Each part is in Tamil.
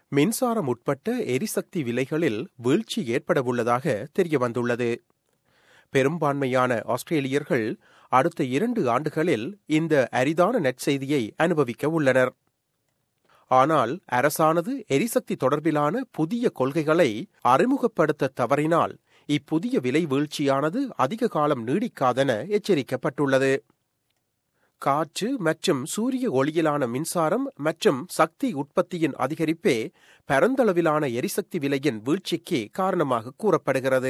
மின்சாரம் உட்பட்ட எரிசக்தி விலைகளில் வீழ்ச்சி ஏற்படவுள்ளதாக தெரியவந்துள்ளது பெரும்பான்மையான ஆஸ்திரேலியர்கள் அடுத்த இரண்டு ஆண்டுகளில் இந்த அரிதான நற்செய்தியை அனுபவிக்க உள்ளனர் ஆனால் அரசானது எரிசக்தி தொடர்பிலான புதிய கொள்கைகளை அறிமுகப்படுத்த தவறினால் இப்புதிய விலை வீழ்ச்சியானது அதிக காலம் நீடிக்காதென எச்சரிக்கப்பட்டுள்ளது காற்று மற்றும் சூரிய ஒளியிலான மின்சாரம் மற்றும் சக்தி உற்பத்தியின் அதிகரிப்பே பரந்தளவிலான எரிசக்தி விலையின் வீழ்ச்சிக்கு காரணமாக கூறப்படுகிறது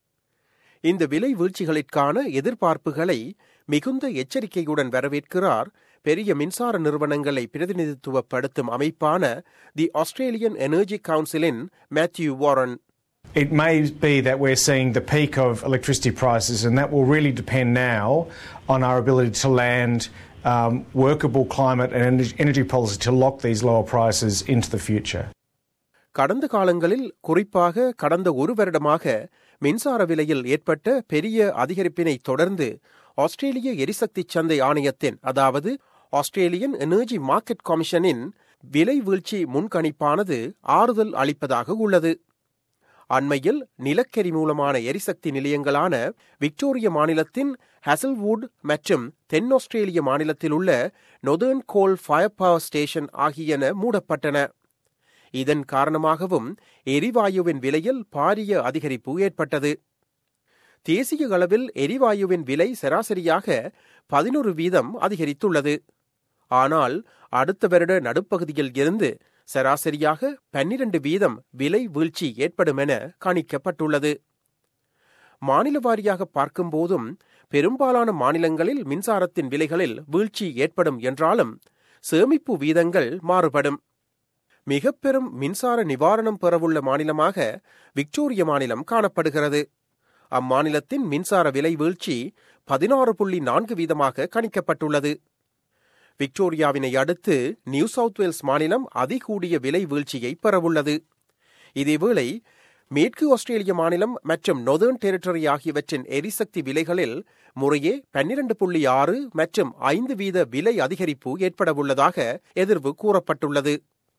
இந்த விலை வீழ்ச்சிகளிற்கான எதிர்பார்ப்புகளை மிகுந்த எச்சரிக்கையுடன் வரவேற்கிறார் பெரிய மின்சார நிறுவனங்களை பிரதிநிதித்துவப்படுத்தும் அமைப்பான தி ஆஸ்திரேலியன் எனர்ஜி கவுன்சிலின் Matthew Warren It may be that we're seeing the peak of electricity prices, and that will really depend now on our ability to land um, workable climate and energy- energy policy to lock these lower prices into the future. கடந்த காலங்களில் குறிப்பாக கடந்த ஒரு வருடமாக மின்சார விலையில் ஏற்பட்ட பெரிய அதிகரிப்பினை தொடர்ந்து ஆஸ்திரேலிய எரிசக்தி சந்தை ஆணையத்தின் அதாவது ஆஸ்திரேலியன் எனர்ஜி மார்க்கெட் கமிஷனின் விலை வீழ்ச்சி முன்கணிப்பானது ஆறுதல் அளிப்பதாக உள்ளது அண்மையில் நிலக்கரி மூலமான எரிசக்தி நிலையங்களான விக்டோரிய மாநிலத்தின் ஹசல்வுட் மற்றும் தென் ஆஸ்திரேலிய மாநிலத்தில் உள்ள northern coal fire power station ஆகியன மூடப்பட்டன இதன் காரணமாகவும் எரிவாயுவின் விலையில் பாரிய அதிகரிப்பு ஏற்பட்டது தேசிய அளவில் எரிவாயுவின் விலை சராசரியாக பதினொரு வீதம் அதிகரித்துள்ளது ஆனால் அடுத்த வருட நடுப்பகுதியில் இருந்து சராசரியாக பன்னிரண்டு வீதம் விலை வீழ்ச்சி ஏற்படும் என கணிக்கப்பட்டுள்ளது மாநில வாரியாக பார்க்கும்போதும் பெரும்பாலான மாநிலங்களில் மின்சாரத்தின் விலைகளில் வீழ்ச்சி ஏற்படும் என்றாலும் சேமிப்பு வீதங்கள் மாறுபடும் மிக பெரும் மின்சார நிவாரணம் பெறவுள்ள மாநிலமாக விக்டோரிய மாநிலம் காணப்படுகிறது அம்மாநிலத்தின் மின்சார விலை வீழ்ச்சி பதினாறு புள்ளி நான்கு வீதமாக கணிக்கப்பட்டுள்ளது விக்டோரியாவினை அடுத்து நியூ சவுத் வேல்ஸ் மாநிலம் அதிகூடிய விலை வீழ்ச்சியை பெறவுள்ளது இதேவேளை மேற்கு ஆஸ்திரேலிய மாநிலம் மற்றும் நொதர்ன் டெரிட்டரி ஆகியவற்றின் எரிசக்தி விலைகளில் முறையே பன்னிரண்டு புள்ளி ஆறு மற்றும் ஐந்து வீத விலை அதிகரிப்பு ஏற்படவுள்ளதாக எதிர்வு கூறப்பட்டுள்ளது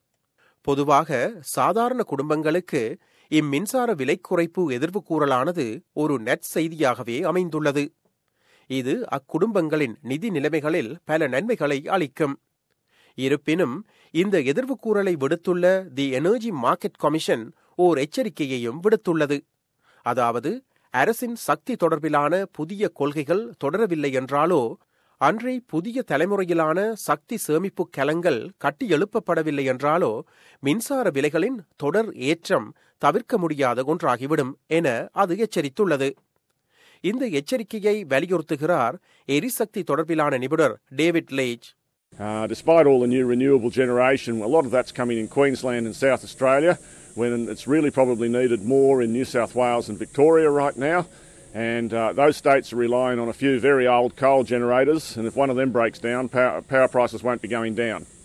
பொதுவாக சாதாரண குடும்பங்களுக்கு இம்மின்சார விலை குறைப்பு எதிர்வு கூறலானது ஒரு நற்செய்தியாகவே அமைந்துள்ளது இது அக்குடும்பங்களின் நிதி நிலைமைகளில் பல நன்மைகளை அளிக்கும் இருப்பினும் இந்த எதிர்வு கூறலை விடுத்துள்ள தி எனர்ஜி மார்க்கெட் கமிஷன் ஓர் எச்சரிக்கையையும் விடுத்துள்ளது அதாவது அரசின் சக்தி தொடர்பிலான புதிய கொள்கைகள் தொடரவில்லை என்றாலோ அன்றே புதிய தலைமுறையிலான சக்தி சேமிப்பு கலங்கள் கட்டி எழுப்பப்படவில்லை என்றாலோ மின்சார விலைகளின் தொடர் ஏற்றம் தவிர்க்க முடியாத ஒன்றாகிவிடும் என அது எச்சரித்துள்ளது இந்த எச்சரிக்கையை வலியுறுத்துகிறார் எரிசக்தி தொடர்பிலான நிபுணர் டேவிட் லேஜ் Uh, despite all the new renewable generation, a lot of that's coming in Queensland and South Australia, when it's really probably needed more in New South Wales and Victoria right now. And uh, those states are relying on a few very old coal generators, and if one of them breaks down, power, power prices won't be going down.